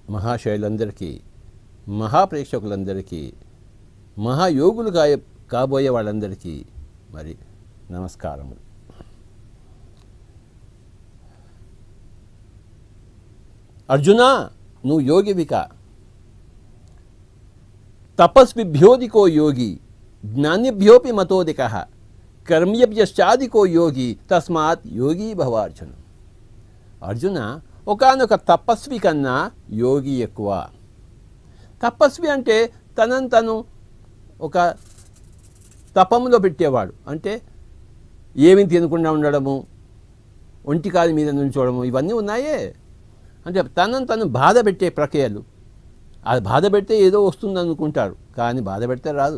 మహాశయులందరికీ మహాప్రేక్షకులందరికీ మహాయోగులు కా కాబోయే వాళ్ళందరికీ మరి నమస్కారములు అర్జున నువ్వు యోగివిక తపస్విభ్యోదికో యోగి జ్ఞానిభ్యోపి మతోదిక కర్మ్యభ్యశ్చాదికో యోగి తస్మాత్ యోగి భవ అర్జున అర్జున ఒకనొక తపస్వి కన్నా యోగి ఎక్కువ తపస్వి అంటే తనను తను ఒక తపములో పెట్టేవాడు అంటే ఏమి తినకుండా ఉండడము ఒంటికాలి మీద నుంచోవడము ఇవన్నీ ఉన్నాయే అంటే తనను తను బాధ పెట్టే ప్రక్రియలు అది బాధ పెడితే ఏదో వస్తుంది అనుకుంటారు కానీ బాధ పెడితే రాదు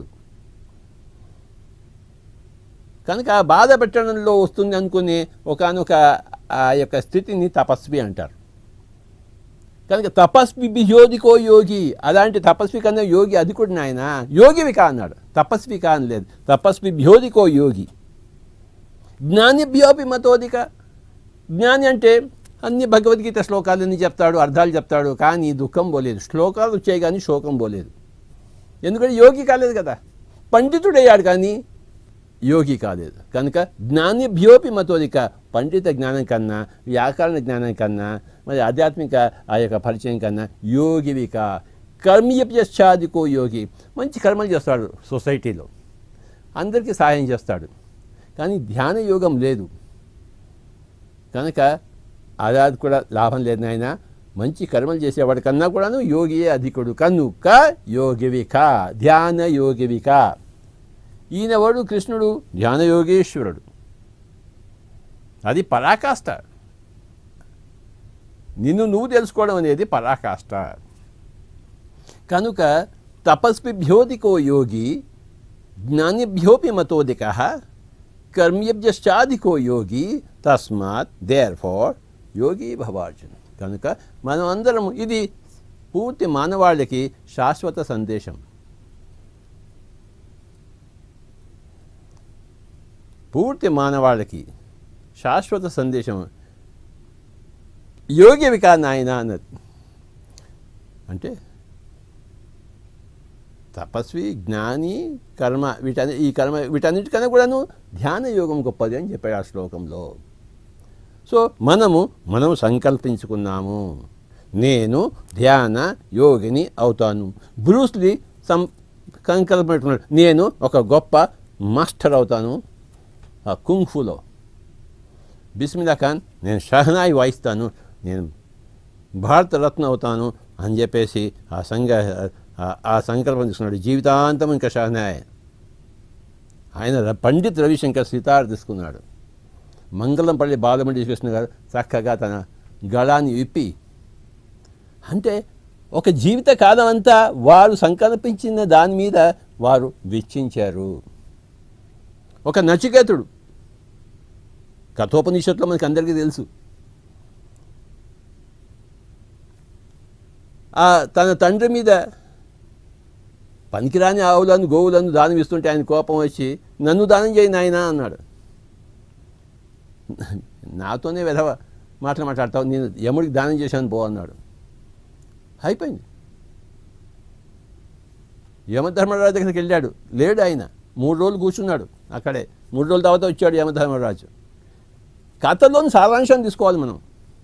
కనుక ఆ బాధ పెట్టడంలో వస్తుంది అనుకునే ఒకనొక ఆ యొక్క స్థితిని తపస్వి అంటారు కనుక తపస్వి బియోధికో యోగి అలాంటి తపస్వి కన్నా యోగి అది కూడా నాయన యోగివి కా అన్నాడు తపస్వి కా అని లేదు తపస్వి భ్యోధికో యోగి జ్ఞానిభ్యోపి మతోదిక జ్ఞాని అంటే అన్ని భగవద్గీత శ్లోకాలన్నీ చెప్తాడు అర్థాలు చెప్తాడు కానీ దుఃఖం పోలేదు శ్లోకాలు వచ్చాయి కానీ శోకం పోలేదు ఎందుకంటే యోగి కాలేదు కదా పండితుడయ్యాడు కానీ యోగి కాలేదు కనుక జ్ఞానిభ్యోపి మతోదిక పండిత జ్ఞానం కన్నా వ్యాకరణ జ్ఞానం కన్నా మరి ఆధ్యాత్మిక ఆ యొక్క పరిచయం కన్నా యోగివిక కర్మీయప్యశ్చాదికో యోగి మంచి కర్మలు చేస్తాడు సొసైటీలో అందరికీ సహాయం చేస్తాడు కానీ ధ్యాన యోగం లేదు కనుక అదాది కూడా లాభం లేదు నాయన మంచి కర్మలు చేసేవాడి కన్నా కూడాను యోగియే అధికుడు కనుక యోగివిక ధ్యాన యోగివిక ఈయన వాడు కృష్ణుడు ధ్యాన యోగేశ్వరుడు అది పరాకాష్ట నిన్ను నువ్వు తెలుసుకోవడం అనేది పరాకాష్ట కనుక తపస్విభ్యోధికో యోగి జ్ఞానిభ్యోపి మతోదిక కర్మ్యభ్యశ్చాధికో యోగి తస్మాత్ దేర్ ఫార్ యోగి భవార్జున్ కనుక మనం అందరం ఇది పూర్తి మానవాళికి శాశ్వత సందేశం పూర్తి మానవాళికి శాశ్వత సందేశం యోగి వికా నాయన అన్నది అంటే తపస్వి జ్ఞాని కర్మ వీటన్ని ఈ కర్మ వీటన్నిటికన్నా కూడాను ధ్యాన యోగం గొప్పది అని చెప్పాడు ఆ శ్లోకంలో సో మనము మనం సంకల్పించుకున్నాము నేను ధ్యాన యోగిని అవుతాను బ్రూస్లీ సం సంకల్పం పెట్టుకున్నాడు నేను ఒక గొప్ప మాస్టర్ అవుతాను ఆ కుంగ్ఫులో బిస్మిల్లా ఖాన్ నేను షహనాయి వాయిస్తాను నేను భారతరత్న అవుతాను అని చెప్పేసి ఆ సంఘ ఆ- ఆ సంకల్పం తీసుకున్నాడు జీవితాంతం ఇంకా షహనాయ్ ఆయన ర- పండిత్ రవిశంకర్ సితార్ తీసుకున్నాడు మంగళంపల్లి బాలమండి కృష్ణ గారు చక్కగా తన గళాన్ని విప్పి అంటే ఒక జీవిత కాలం అంతా వారు సంకల్పించిన దాని మీద వారు వెచ్చించారు ఒక నచికేతుడు కథోపనిషత్తులో మనకి అందరికీ తెలుసు ఆ తన తండ్రి మీద పనికిరాని ఆవులను గోవులను దానం ఇస్తుంటే ఆయన కోపం వచ్చి నన్ను దానం చేయి నాయనా అన్నాడు నాతోనే విధవ మాటలు మాట్లాడతావు నేను యముడికి దానం చేశాను పో అన్నాడు అయిపోయింది యమధర్మరాజు దగ్గరికి వెళ్ళాడు లేడు ఆయన మూడు రోజులు కూర్చున్నాడు అక్కడే మూడు రోజుల తర్వాత వచ్చాడు యమధర్మరాజు కథలోని సారాంశం తీసుకోవాలి మనం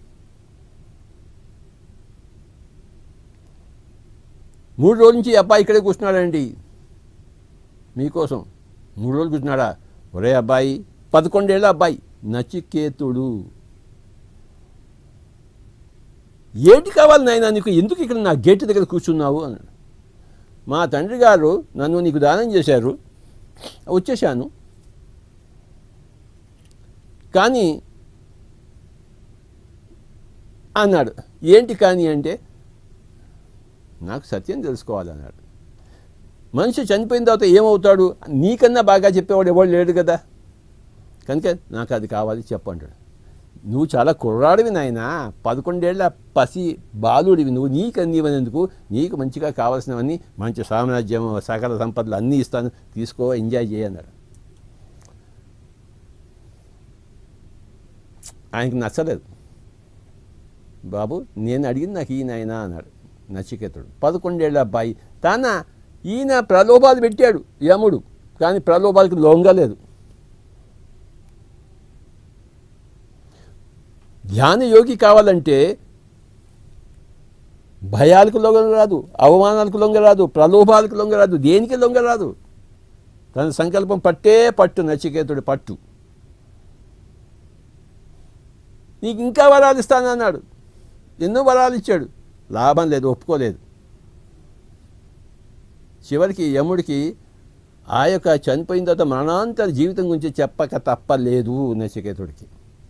మూడు రోజుల నుంచి ఈ అబ్బాయి ఇక్కడే కూర్చున్నాడండి మీకోసం మూడు రోజులు కూర్చున్నాడా ఒరే అబ్బాయి పదకొండేళ్ళ అబ్బాయి నచికేతుడు ఏంటి కావాలి నాయనా నీకు ఎందుకు ఇక్కడ నా గేట్ దగ్గర కూర్చున్నావు అన్నాడు మా తండ్రి గారు నన్ను నీకు దానం చేశారు వచ్చేసాను కానీ అన్నాడు ఏంటి కానీ అంటే నాకు సత్యం తెలుసుకోవాలన్నాడు మనిషి చనిపోయిన తర్వాత ఏమవుతాడు నీకన్నా బాగా చెప్పేవాడు ఎవడు లేడు కదా కనుక నాకు అది కావాలి చెప్పంటాడు నువ్వు చాలా కుర్రాడివి నాయనా పదకొండేళ్ల పసి బాలుడివి నువ్వు నీకు అందివనేందుకు నీకు మంచిగా కావాల్సినవన్నీ మంచి సామ్రాజ్యం సకల సంపదలు అన్నీ ఇస్తాను తీసుకో ఎంజాయ్ చేయన్నాడు ఆయనకి నచ్చలేదు బాబు నేను అడిగింది నాకు ఈ నాయనా అన్నాడు నచికేతుడు పదకొండేళ్ల అబ్బాయి తన ఈయన ప్రలోభాలు పెట్టాడు యముడు కానీ ప్రలోభాలకు లొంగలేదు ధ్యాన యోగి కావాలంటే భయాలకు లొంగరాదు అవమానాలకు లొంగరాదు ప్రలోభాలకు లొంగరాదు దేనికి లొంగరాదు తన సంకల్పం పట్టే పట్టు నచికేతుడి పట్టు నీకు ఇంకా వరాలు ఇస్తానన్నాడు ఎన్నో వరాలు ఇచ్చాడు లాభం లేదు ఒప్పుకోలేదు చివరికి యముడికి ఆ యొక్క చనిపోయిన తర్వాత మరణాంతర జీవితం గురించి చెప్పక తప్పలేదు నచికేతుడికి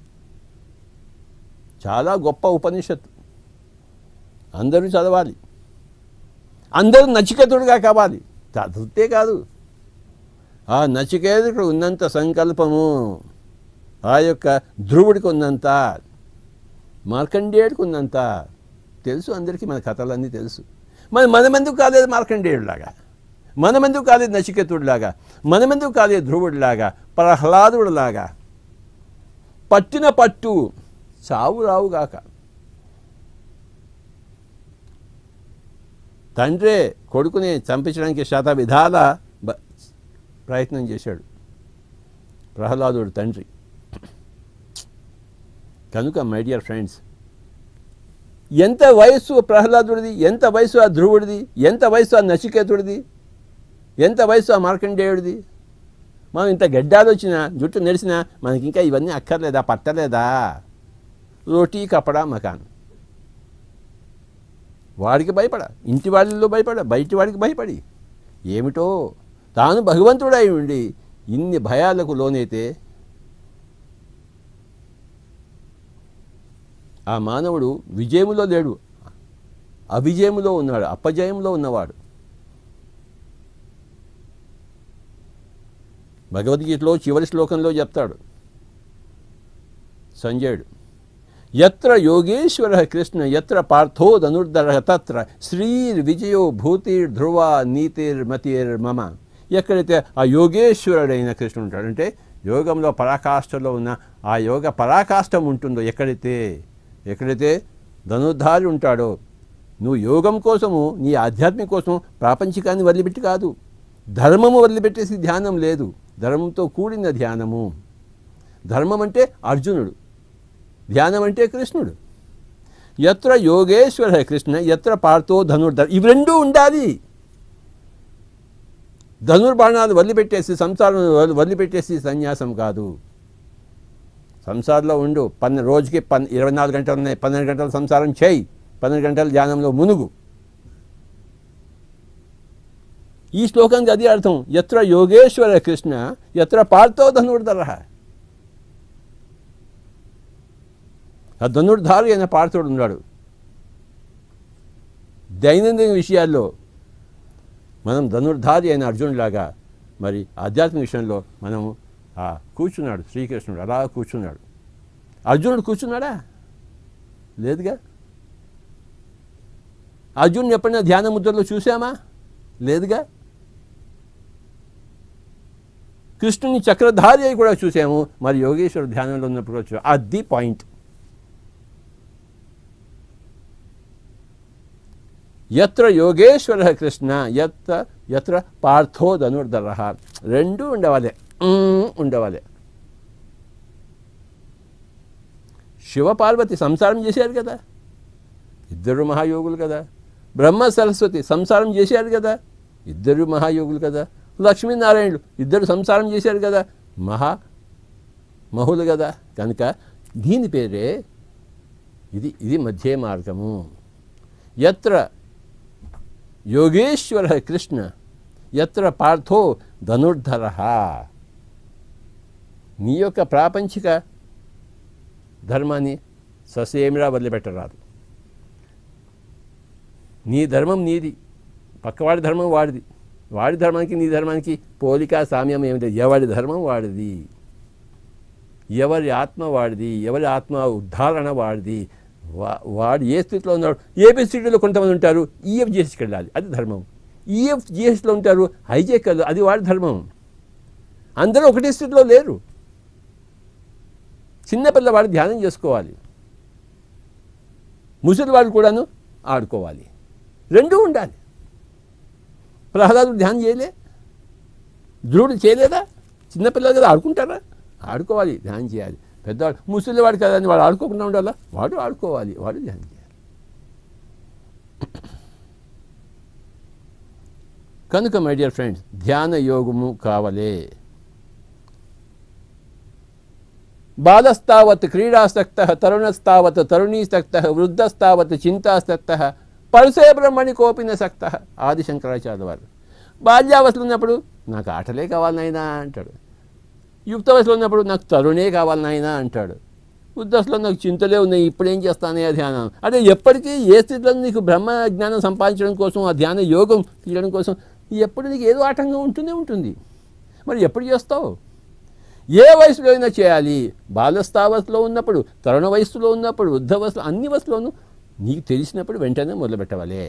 చాలా గొప్ప ఉపనిషత్తు అందరూ చదవాలి అందరూ నచికేతుడుగా కావాలి చదివితే కాదు ఆ నచికేతుడు ఉన్నంత సంకల్పము ఆ యొక్క ధ్రువుడికి ఉన్నంత మార్కండేయుడికి ఉన్నంత తెలుసు అందరికీ మన కథలన్నీ తెలుసు మరి మనమెందుకు కాలేదు మార్కండేయుడిలాగా మనమెందుకు కాలేదు నచికేతుడిలాగా మనమెందుకు కాలేదు ధ్రువుడిలాగా ప్రహ్లాదుడిలాగా పట్టిన పట్టు చావు రావుగాక తండ్రే కొడుకుని చంపించడానికి శత విధాల బ- ప్రయత్నం చేశాడు ప్రహ్లాదుడు తండ్రి కనుక మై డియర్ ఫ్రెండ్స్ ఎంత వయస్సు ప్రహ్లాదుడిది ఎంత వయసు ఆ ధ్రువుడిది ఎంత వయసు ఆ నచికేతుడిది ఎంత వయసు ఆ మార్కండేయుడిది మనం ఇంత గడ్డాలు వచ్చినా జుట్టు నెరిసినా మనకి ఇంకా ఇవన్నీ అక్కర్లేదా పట్టలేదా రోటీ కపడా మకాన్ వాడికి భయపడ ఇంటి వాళ్ళలో భయపడ బయటి వాడికి భయపడి ఏమిటో తాను భగవంతుడై ఉండి ఇన్ని భయాలకు లోనైతే ఆ మానవుడు విజయములో లేడు అవిజయములో ఉన్నాడు అపజయములో ఉన్నవాడు భగవద్గీతలో చివరి శ్లోకంలో చెప్తాడు సంజయుడు ఎత్ర యోగేశ్వర కృష్ణ ఎత్ర పార్థో ధనుర్ధర తత్ర శ్రీర్ విజయో భూతిర్ ధ్రువ నీతిర్ మతిర్ మమ ఎక్కడైతే ఆ యోగేశ్వరుడైన కృష్ణుడు ఉంటాడు అంటే యోగంలో పరాకాష్ఠలో ఉన్న ఆ యోగ పరాకాష్ఠం ఉంటుందో ఎక్కడైతే ఎక్కడైతే ధనుర్ధారి ఉంటాడో నువ్వు యోగం కోసము నీ ఆధ్యాత్మిక కోసం ప్రాపంచికాన్ని వదిలిపెట్టి కాదు ధర్మము వదిలిపెట్టేసి ధ్యానం లేదు ధర్మంతో కూడిన ధ్యానము ధర్మం అంటే అర్జునుడు ధ్యానం అంటే కృష్ణుడు ఎత్ర యోగేశ్వర కృష్ణ ఎత్ర పార్థో ధనుర్ధర్ ఇవి రెండూ ఉండాలి ధనుర్బాణాలు వదిలిపెట్టేసి సంసారం వదిలి- వదిలిపెట్టేసి సన్యాసం కాదు సంసారంలో ఉండు పన్నె రోజుకి పన్ ఇరవై నాలుగు గంటలు ఉన్నాయి పన్నెండు గంటల సంసారం చేయి పన్నెండు గంటల ధ్యానంలో మునుగు ఈ శ్లోకానికి అది అర్థం ఎత్ర యోగేశ్వర కృష్ణ ఎత్ర పార్థో ధనుర్ధర ఆ ధనుర్ధారి అయిన పార్థుడు ఉన్నాడు దైనందిన విషయాల్లో మనం ధనుర్ధారి అయిన అర్జునుడిలాగా మరి ఆధ్యాత్మిక విషయంలో మనం ఆ కూర్చున్నాడు శ్రీకృష్ణుడు అలా కూర్చున్నాడు అర్జునుడు కూర్చున్నాడా లేదుగా అర్జునుడు ఎప్పుడైనా ధ్యాన ముద్రలో చూసామా లేదుగా కృష్ణుని చక్రధారి అయి కూడా చూసాము మరి యోగేశ్వర ధ్యానంలో ఉన్నప్పుడు కూడా చూ- అది పాయింట్ ఎత్ర యోగేశ్వర కృష్ణ ఎత్ర ఎత్ర పార్థో ధనుర్ధర రెండు ఉండవాలి ఉమ్, ఉండవాలి శివపార్వతి సంసారం చేశారు కదా ఇద్దరు మహాయోగులు కదా బ్రహ్మ సరస్వతి సంసారం చేశారు కదా ఇద్దరు మహాయోగులు కదా లక్ష్మీనారాయణుడు ఇద్దరు సంసారం చేశారు కదా మహా మహులు కదా కనుక దీని పేరే ఇది ఇది మధ్య మార్గము ఎత్ర యోగేశ్వర కృష్ణ ఎత్ర పార్థో ధనుర్ధర నీ యొక్క ప్రాపంచిక ధర్మాన్ని ససేమిరా వదిలిపెట్టరాదు నీ ధర్మం నీది పక్కవాడి ధర్మం వాడిది వాడి ధర్మానికి నీ ధర్మానికి పోలిక సామ్యం ఏమిటి ఎవడి ధర్మం వాడిది ఎవరి ఆత్మ వాడిది ఎవరి ఆత్మ ఉద్ధారణ వాడిది వా వాడు ఏ స్థితిలో ఉన్నాడు ఏపీ స్థితిలో కొంతమంది ఉంటారు ఈఎఫ్ జిఎస్కి వెళ్ళాలి అది ధర్మం ఈఎఫ్ జిఎస్లో ఉంటారు హైజెక్ అది వాడి ధర్మం అందరూ ఒకటే స్థితిలో లేరు చిన్నపిల్లవాడు ధ్యానం చేసుకోవాలి ముసలివాడు కూడాను ఆడుకోవాలి రెండూ ఉండాలి ప్రహ్లాదుడు ధ్యానం చేయలే ధ్రువుడు చేయలేదా చిన్నపిల్లలు కదా ఆడుకుంటారా ఆడుకోవాలి ధ్యానం చేయాలి పెద్దవాడు ముసలివాడు కదా అని వాడు ఆడుకోకుండా ఉండాలా వాడు ఆడుకోవాలి వాడు ధ్యానం చేయాలి కనుక మై డియర్ ఫ్రెండ్స్ ధ్యాన యోగము కావలే బాలస్తావత్ క్రీడాసక్త తరుణస్తావత్ తరుణీసక్త వృద్ధస్తావత్ చింతాసక్త పరుసే బ్రహ్మణి కోపిన సక్త ఆది శంకరాచార్య వారు బాల్యావస్థలో ఉన్నప్పుడు నాకు ఆటలే కావాలి నాయనా అంటాడు యుక్త వయసులో ఉన్నప్పుడు నాకు తరుణే కావాలి నాయనా అంటాడు వృద్ధస్థలో నాకు చింతలే ఉన్నాయి ఇప్పుడేం చేస్తానే ఆ ధ్యానం అదే ఎప్పటికీ ఏ స్థితిలో నీకు బ్రహ్మ జ్ఞానం సంపాదించడం కోసం ఆ ధ్యాన యోగం తీయడం కోసం ఎప్పుడు నీకు ఏదో ఆటంకం ఉంటూనే ఉంటుంది మరి ఎప్పుడు చేస్తావు ఏ వయసులో అయినా చేయాలి బాలస్థావస్థలో ఉన్నప్పుడు తరుణ వయస్సులో ఉన్నప్పుడు వృద్ధ వయసులో అన్ని వయసులోనూ నీకు తెలిసినప్పుడు వెంటనే మొదలుపెట్టవాలి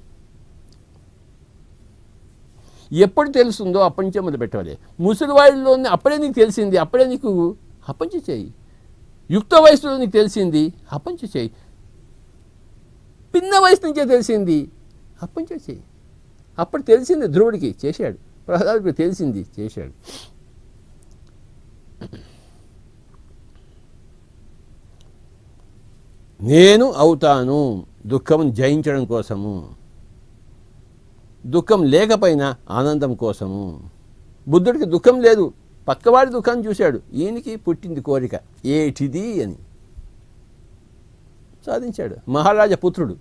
ఎప్పుడు తెలుస్తుందో అప్పటి నుంచే మొదలుపెట్టవాలి ముసలివాడిలో అప్పుడే నీకు తెలిసింది అప్పుడే నీకు అప్పంచి చేయి యుక్త వయసులో నీకు తెలిసింది అప్పంచి చేయి పిన్న వయసు నుంచే తెలిసింది అప్పంచే చేయి అప్పుడు తెలిసింది ధ్రువుడికి చేశాడు ప్రహ్లాదుడికి తెలిసింది చేశాడు నేను అవుతాను దుఃఖం జయించడం కోసము దుఃఖం లేకపోయినా ఆనందం కోసము బుద్ధుడికి దుఃఖం లేదు పక్కవాడి దుఃఖాన్ని చూశాడు ఈయనకి పుట్టింది కోరిక ఏటిది అని సాధించాడు మహారాజా పుత్రుడు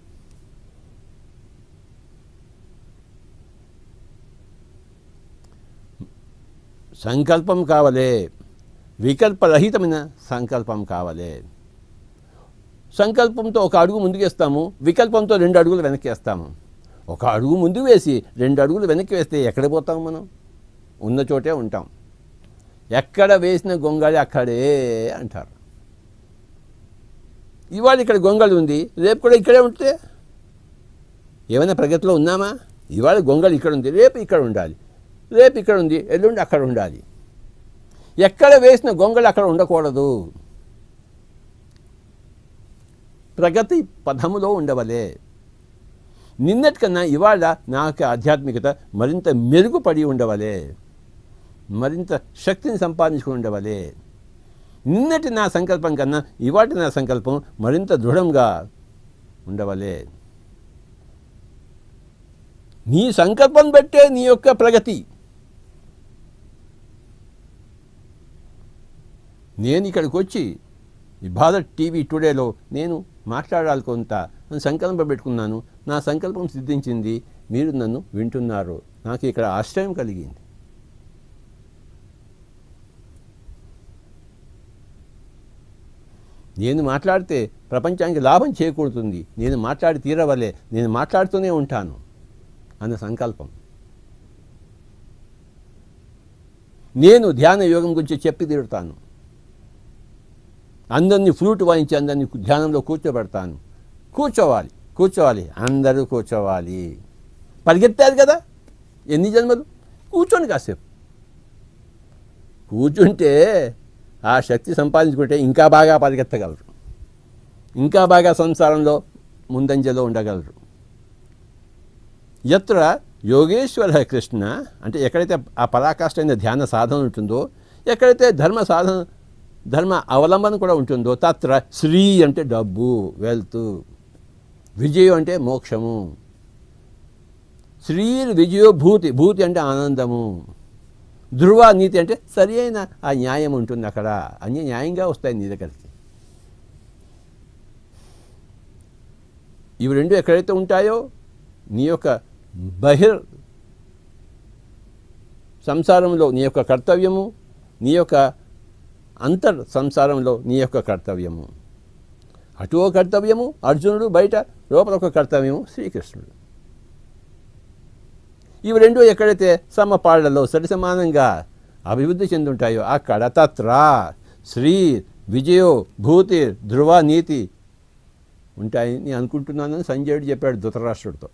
సంకల్పం కావలే వికల్పరహితమైన సంకల్పం కావాలి సంకల్పంతో ఒక అడుగు ముందుకేస్తాము వికల్పంతో రెండు అడుగులు వెనక్కి వేస్తాము ఒక అడుగు ముందు వేసి రెండు అడుగులు వెనక్కి వేస్తే ఎక్కడ పోతాం మనం ఉన్న చోటే ఉంటాం ఎక్కడ వేసిన గొంగళి అక్కడే అంటారు ఇవాళ ఇక్కడ గొంగళి ఉంది రేపు కూడా ఇక్కడే ఉంటే ఏమైనా ప్రగతిలో ఉన్నామా ఇవాళ గొంగళి ఇక్కడ ఉంది రేపు ఇక్కడ ఉండాలి రేపు ఇక్కడ ఉంది ఎల్లుండి అక్కడ ఉండాలి ఎక్కడ వేసిన గొంగళి అక్కడ ఉండకూడదు ప్రగతి పదములో ఉండవలే నిన్నటికన్నా ఇవాళ నాకు ఆధ్యాత్మికత మరింత మెరుగుపడి ఉండవలే మరింత శక్తిని సంపాదించుకుని ఉండవలే నిన్నటి నా సంకల్పం కన్నా ఇవాటి నా సంకల్పం మరింత దృఢంగా ఉండవలే నీ సంకల్పం బట్టే నీ యొక్క ప్రగతి నేను ఇక్కడికి వచ్చి ఈ భారత్ టీవీ టుడేలో నేను మాట్లాడాలి కొంత అని సంకల్పం పెట్టుకున్నాను నా సంకల్పం సిద్ధించింది మీరు నన్ను వింటున్నారు నాకు ఇక్కడ ఆశ్రయం కలిగింది నేను మాట్లాడితే ప్రపంచానికి లాభం చేకూరుతుంది నేను మాట్లాడి తీరవలే నేను మాట్లాడుతూనే ఉంటాను అన్న సంకల్పం నేను ధ్యాన యోగం గురించి చెప్పి తీరుతాను అందరినీ ఫ్లూట్ వాయించి అందరినీ ధ్యానంలో కూర్చోబెడతాను కూర్చోవాలి కూర్చోవాలి అందరూ కూర్చోవాలి పరిగెత్తారు కదా ఎన్ని జన్మలు కూర్చోండి కాసేపు కూర్చుంటే ఆ శక్తి సంపాదించుకుంటే ఇంకా బాగా పరిగెత్తగలరు ఇంకా బాగా సంసారంలో ముందంజలో ఉండగలరు ఎత్ర యోగేశ్వర కృష్ణ అంటే ఎక్కడైతే ఆ పరాకాష్ఠైన ధ్యాన సాధన ఉంటుందో ఎక్కడైతే ధర్మ సాధన ధర్మ అవలంబన కూడా ఉంటుందో తత్ర శ్రీ అంటే డబ్బు వెల్త్ విజయం అంటే మోక్షము శ్రీ విజయో భూతి భూతి అంటే ఆనందము ధ్రువ నీతి అంటే సరి అయిన ఆ న్యాయం ఉంటుంది అక్కడ అన్ని న్యాయంగా వస్తాయి నీ దగ్గరికి ఇవి రెండు ఎక్కడైతే ఉంటాయో నీ యొక్క బహిర్ సంసారంలో నీ యొక్క కర్తవ్యము నీ యొక్క అంతర్ సంసారంలో నీ యొక్క కర్తవ్యము అటు ఒక కర్తవ్యము అర్జునుడు బయట లోపల ఒక కర్తవ్యము శ్రీకృష్ణుడు ఇవి రెండు ఎక్కడైతే సమపాళ్లలో సరి సమానంగా అభివృద్ధి చెందుంటాయో అక్కడ తత్ర శ్రీ విజయో భూతి ధ్రువ నీతి ఉంటాయని అనుకుంటున్నానని సంజయుడు చెప్పాడు ధృతరాష్ట్రుడితో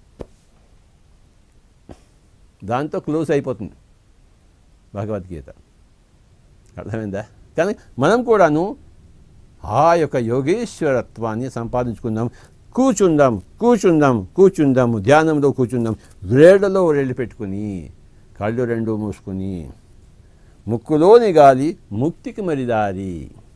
దాంతో క్లోజ్ అయిపోతుంది భగవద్గీత అర్థమైందా కానీ మనం కూడాను ఆ యొక్క యోగేశ్వరత్వాన్ని సంపాదించుకుందాం కూర్చుందాం కూర్చుందాం కూర్చుందాము ధ్యానంలో కూర్చుందాం వ్రేడలో వ్రేళ్ళు పెట్టుకుని కళ్ళు రెండు మూసుకుని ముక్కులోని గాలి ముక్తికి మరి దారి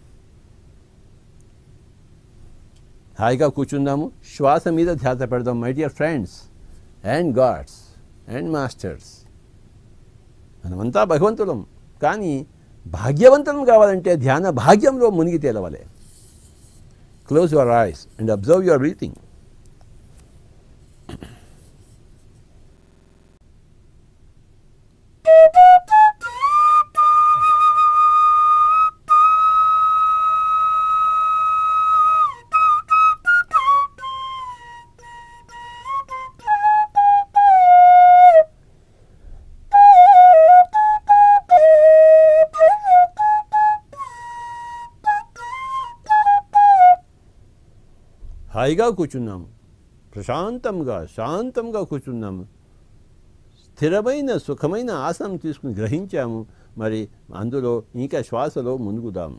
హాయిగా కూర్చుందాము శ్వాస మీద ధ్యాస పెడదాం my dear friends and gods and masters మనమంతా భగవంతులం కానీ భాగ్యవంతులం కావాలంటే ధ్యాన భాగ్యంలో మునిగి తేలవలే close your eyes and observe your breathing హాయిగా కూర్చున్నాము ప్రశాంతంగా శాంతంగా కూర్చున్నాము స్థిరమైన సుఖమైన ఆసనం తీసుకుని గ్రహించాము మరి అందులో ఇంకా శ్వాసలో మునుగుదాము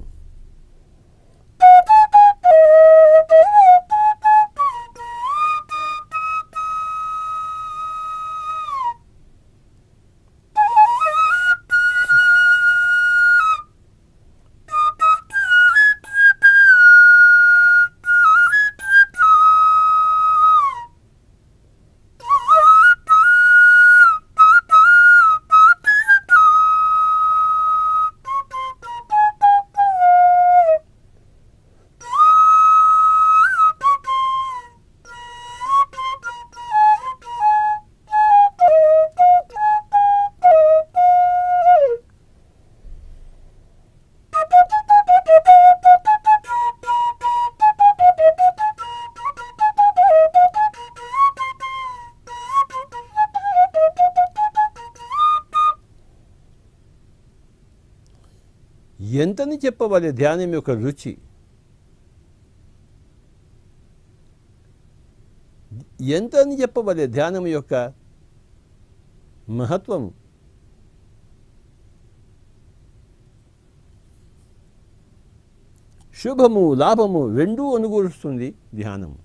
ఎంతని చెప్పవాలి ధ్యానం యొక్క రుచి ఎంతని చెప్పవాలి ధ్యానం యొక్క మహత్వము శుభము లాభము రెండూ అనుకూలుస్తుంది ధ్యానము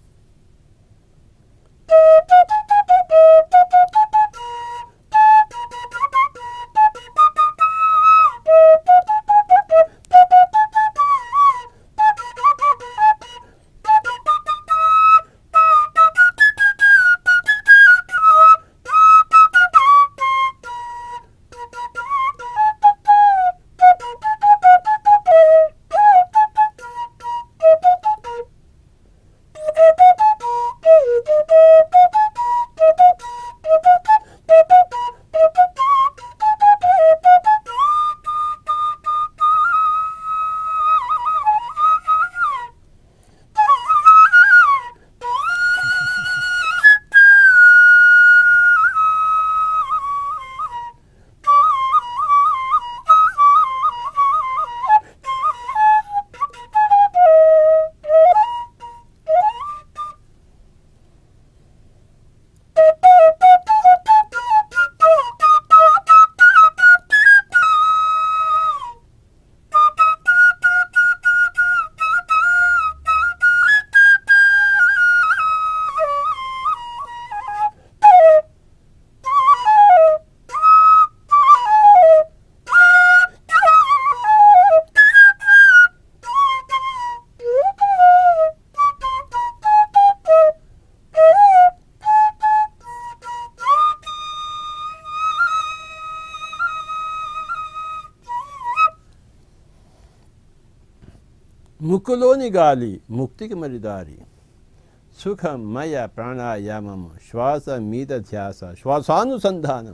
ముక్కులోని గాలి ముక్తికి మరి దారి సుఖమయ ప్రాణాయామము శ్వాస మీద ధ్యాస శ్వాసానుసంధానం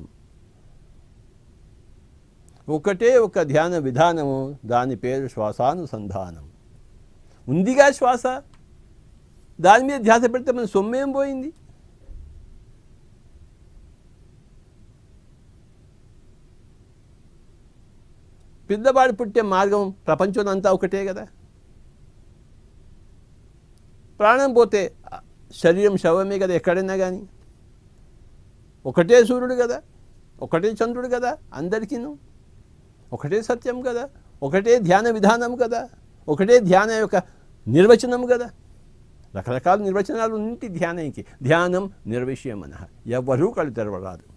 ఒకటే ఒక ధ్యాన విధానము దాని పేరు శ్వాసానుసంధానం ఉందిగా శ్వాస దాని మీద ధ్యాస పెడితే మన సొమ్మేం పోయింది పిల్లవాడు పుట్టే మార్గం ప్రపంచంలో అంతా ఒకటే కదా ప్రాణం పోతే ఆ, శరీరం శవమే కదా ఎక్కడైనా కానీ ఒకటే సూర్యుడు కదా ఒకటే చంద్రుడు కదా అందరికీను ఒకటే సత్యం కదా ఒకటే ధ్యాన విధానం కదా ఒకటే ధ్యాన యొక్క నిర్వచనం కదా రకరకాల నిర్వచనాలు ఉంటి ధ్యానంకి ధ్యానం నిర్విషయం మన ఎవ్వరూ కళ్ళు తెరవరాదు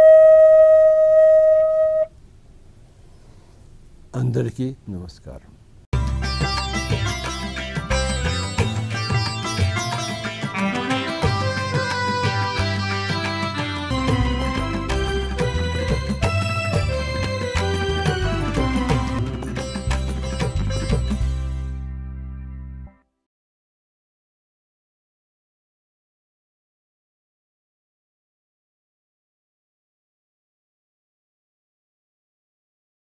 అందరికీ నమస్కారం